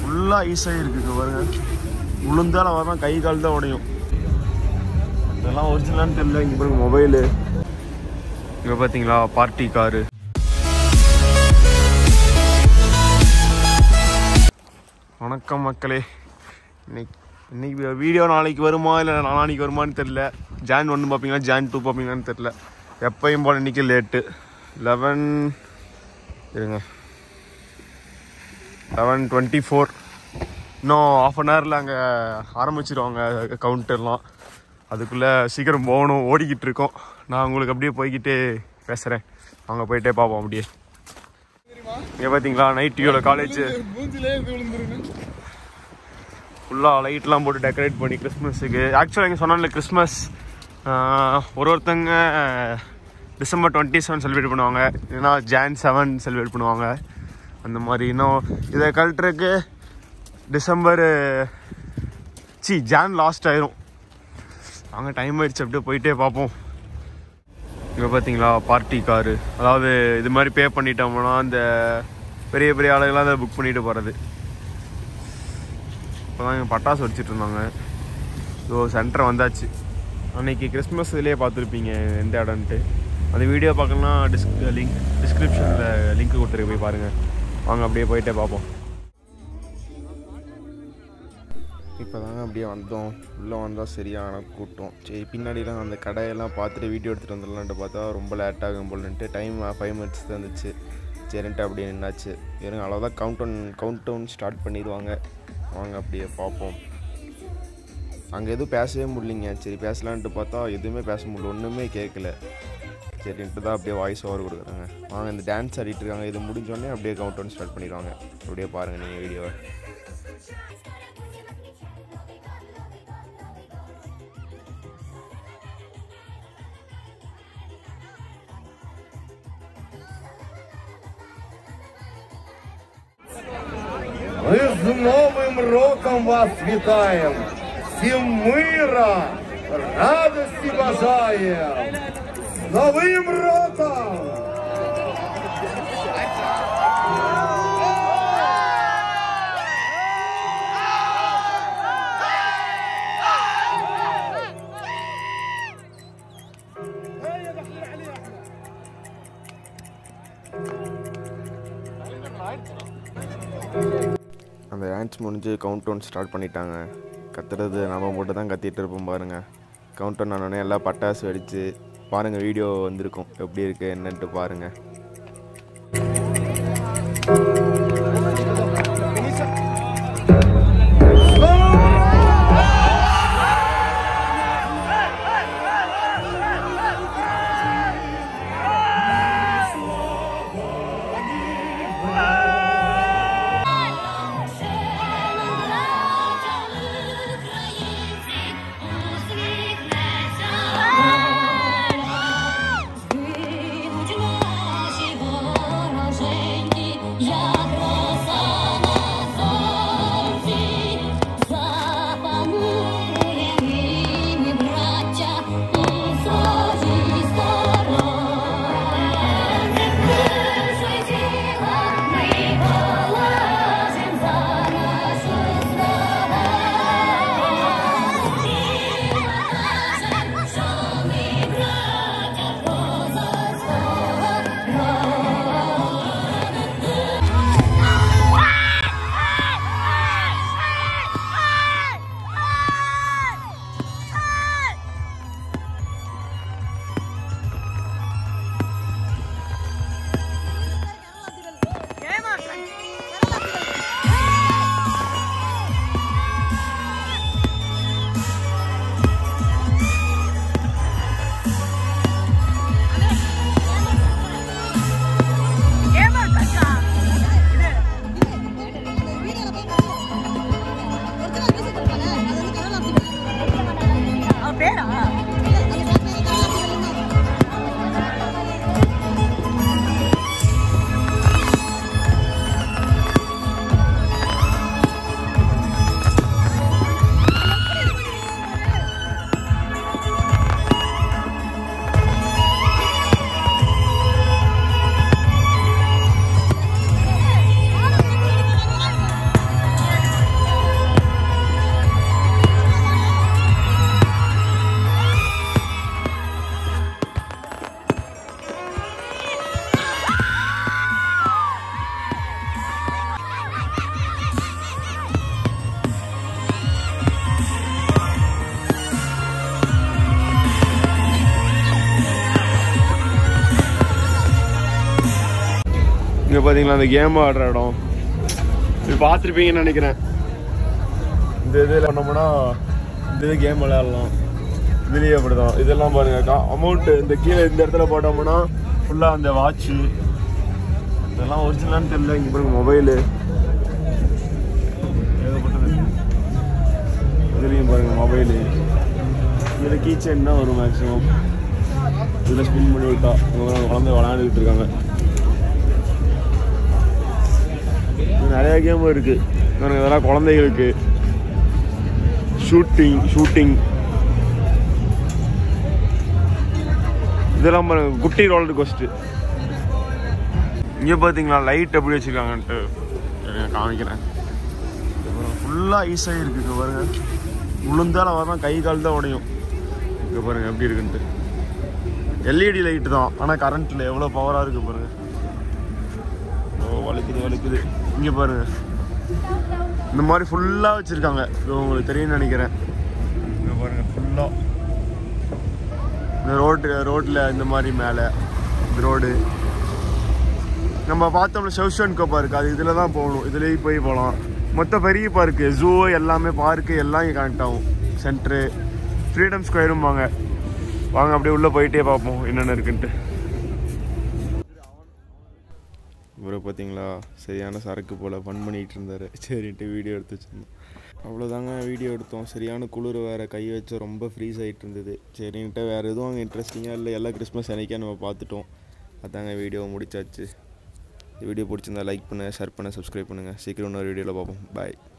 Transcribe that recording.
ஃபுல்லாக ஈஸியாக இருக்குங்க பாருங்க விழுந்தால வரலாம் கை கால் தான் உடையும் இதெல்லாம் ஒரிஜினலான்னு தெரியல இங்கே பாருங்க மொபைலு இங்கே பார்த்தீங்களா பார்ட்டி காரு வணக்கம் மக்களே இன்னைக்கு இன்னைக்கு வீடியோ நாளைக்கு வருமா இல்லை நாளைக்கு வருமான்னு தெரில ஜான் ஒன்று பார்ப்பீங்களா ஜான் டூ பார்ப்பீங்களான்னு தெரில எப்பயும் போல் இன்னைக்கு லேட்டு லெவன் இருங்க லெவன் டுவெண்ட்டி ஃபோர் இன்னும் ஆஃப் அன் ஹவரில் அங்கே ஆரம்பிச்சிருவாங்க கவுண்டர்லாம் அதுக்குள்ளே சீக்கிரம் போகணும் ஓடிக்கிட்டு இருக்கோம் நான் உங்களுக்கு அப்படியே போய்கிட்டே பேசுகிறேன் அங்கே போயிட்டே பார்ப்போம் அப்படியே இங்கே பார்த்தீங்களா நைட் வியூவில் காலேஜ் ஃபுல்லாக லைட்லாம் போட்டு டெக்கரேட் பண்ணி கிறிஸ்மஸுக்கு ஆக்சுவலாக இங்கே சொன்னால கிறிஸ்மஸ் ஒரு ஒருத்தங்க டிசம்பர் டுவெண்ட்டி செவன் செலிப்ரேட் பண்ணுவாங்க இல்லைன்னா ஜான் செவன் செலிப்ரேட் பண்ணுவாங்க அந்த மாதிரி இன்னும் இதை கழட்டுறதுக்கு டிசம்பர் சி ஜான் லாஸ்ட் ஆயிரும் வாங்க டைம் ஆயிடுச்சு அப்படியே போயிட்டே பார்ப்போம் இங்கே பார்த்தீங்களா பார்ட்டி காரு அதாவது இது மாதிரி பே பண்ணிட்டோம்னா அந்த பெரிய பெரிய ஆளுகள்லாம் அதை புக் பண்ணிட்டு போகிறது இப்போ தான் இங்கே பட்டாசு வச்சுட்டு இருந்தாங்க ஸோ சென்டர் வந்தாச்சு அன்னைக்கு கிறிஸ்மஸ் இதுலேயே பார்த்துருப்பீங்க எந்த இடம்ன்ட்டு அந்த வீடியோ பார்க்கணும்னா டிஸ்க் லிங்க் டிஸ்கிரிப்ஷனில் லிங்க் கொடுத்துருக்கு போய் பாருங்கள் வாங்க அப்படியே போயிட்டே பார்ப்போம் இப்போ தாங்க அப்படியே வந்தோம் உள்ளே வந்தால் சரியான கூட்டம் சரி பின்னாடிலாம் அந்த கடையெல்லாம் பார்த்துட்டு வீடியோ எடுத்துகிட்டு வந்துடலான்ட்டு பார்த்தா ரொம்ப லேட் ஆகும் போலன்ட்டு டைம் ஃபைவ் மினிட்ஸ் தான் இருந்துச்சு சரின்ட்டு அப்படியே நின்னாச்சு இருங்க அவ்வளோதான் count down count down start பண்ணிடுவாங்க வாங்க அப்படியே பார்ப்போம் அங்கே எதுவும் பேசவே முடியலைங்க சரி பேசலான்ட்டு பார்த்தா எதுவுமே பேச முடியல ஒன்றுமே கேட்கல சரின்ட்டு தான் அப்படியே வாய்ஸ் ஓவர் கொடுக்குறாங்க வாங்க இந்த டான்ஸ் ஆடிட்டு இருக்காங்க இது முடிஞ்சோடனே அப்படியே கவுண்ட் டவுன் ஸ்டார்ட் பண்ணிடுவாங்க அப்படியே பாருங்கள் நீங்கள் வீடியோவை Мы с Новым роком вас вітаем! Всім мира, радості бажаєм! З Новим роком! அந்த டான்ஸ் முடிஞ்சு கவுண்ட் டவுன் ஸ்டார்ட் பண்ணிட்டாங்க கத்துறது நம்ம மட்டும் தான் கத்திட்டு இருப்போம் பாருங்கள் கவுண்ட் டவுன் ஆனோடனே எல்லாம் பட்டாசு வெடிச்சு பாருங்கள் வீடியோ வந்திருக்கும் எப்படி இருக்குது என்னன்ட்டு பாருங்கள் Українці, усміхнеться. இங்கே பார்த்தீங்களா அந்த கேம் ஆடுற இடம் இது பார்த்துருப்பீங்கன்னு நினைக்கிறேன் இந்த இதில் பண்ணோம்னா இந்த இது கேம் விளையாடலாம் இதுலேயே அப்படிதான் இதெல்லாம் பாருங்க அமௌண்ட்டு இந்த கீழே இந்த இடத்துல போட்டோம்னா ஃபுல்லாக அந்த வாட்ச்சு இதெல்லாம் ஒரிஜினலான்னு தெரியல இங்கே பாருங்க மொபைலு ஏகப்பட்டது இதுலேயும் பாருங்க மொபைலு இதில் கீச்சன் தான் வரும் மேக்ஸிமம் இதில் ஸ்பின் பண்ணி விட்டா இவங்க குழந்தை விளையாண்டுக்கிட்டு இருக்காங்க இன்னும் நிறைய கேம் இருக்கு பாருங்க இதெல்லாம் குழந்தைகளுக்கு ஷூட்டிங் ஷூட்டிங் இதெல்லாம் பாருங்க குட்டி ரோலர் கோஸ்ட்டு இங்கே பார்த்தீங்களா லைட் எப்படி வச்சுருக்காங்கன்ட்டு இருங்க, காமிக்கிறேன் ஃபுல்லாக ஈஸியாக இருக்குது இங்கே பாருங்க விழுந்தால் அவன் தான் கை கால் தான் உடையும் இங்கே பாருங்க எப்படி இருக்குன்ட்டு எல்இடி லைட் தான் ஆனால் கரண்ட்டில் எவ்வளோ பவராக இருக்குது பாருங்க ஓ வலிக்குது வலிக்குது இங்கே பாருங்க இந்த மாதிரி ஃபுல்லாக வச்சுருக்காங்க இது உங்களுக்கு தெரியும்னு நினைக்கிறேன் இங்கே பாருங்க ஃபுல்லாக இந்த ரோட்டு ரோட்டில் இந்த மாதிரி மேலே இந்த ரோடு நம்ம பார்த்தோம்ல ஷெவ்ஷன் கோ பார்க் அது இதில் தான் போகணும் இதுலேயே போய் போகலாம் மொத்த பெரிய பார்க்கு ஜூ எல்லாமே பார்க்கு எல்லாம் இங்கே கனெக்ட் ஆகும் சென்ட்ரு ஃப்ரீடம் ஸ்கொயரும் வாங்க வாங்க அப்படியே உள்ளே போயிட்டே பார்ப்போம் என்னென்ன இருக்குன்ட்டு இவரை பார்த்தீங்களா சரியான சரக்கு போல் ஃபன் பண்ணிகிட்டு இருந்தார் சரின்ட்டு வீடியோ எடுத்து வச்சிருந்தோம் அவ்வளோதாங்க வீடியோ எடுத்தோம் சரியான குளிர் வேறு கை வச்சா ரொம்ப ஃப்ரீஸ் ஆகிட்டு இருந்தது சரின்ட்டு வேறு எதுவும் அங்கே இன்ட்ரெஸ்டிங்காக இல்லை எல்லாம் கிறிஸ்மஸ் அன்னைக்கே நம்ம பார்த்துட்டோம் அதாங்க வீடியோ முடிச்சாச்சு இந்த வீடியோ பிடிச்சிருந்தா லைக் பண்ணுங்கள் ஷேர் பண்ணுங்கள் சப்ஸ்கிரைப் பண்ணுங்கள் சீக்கிரம் இன்னொரு வீடியோவில் பார்ப்போம் பாய்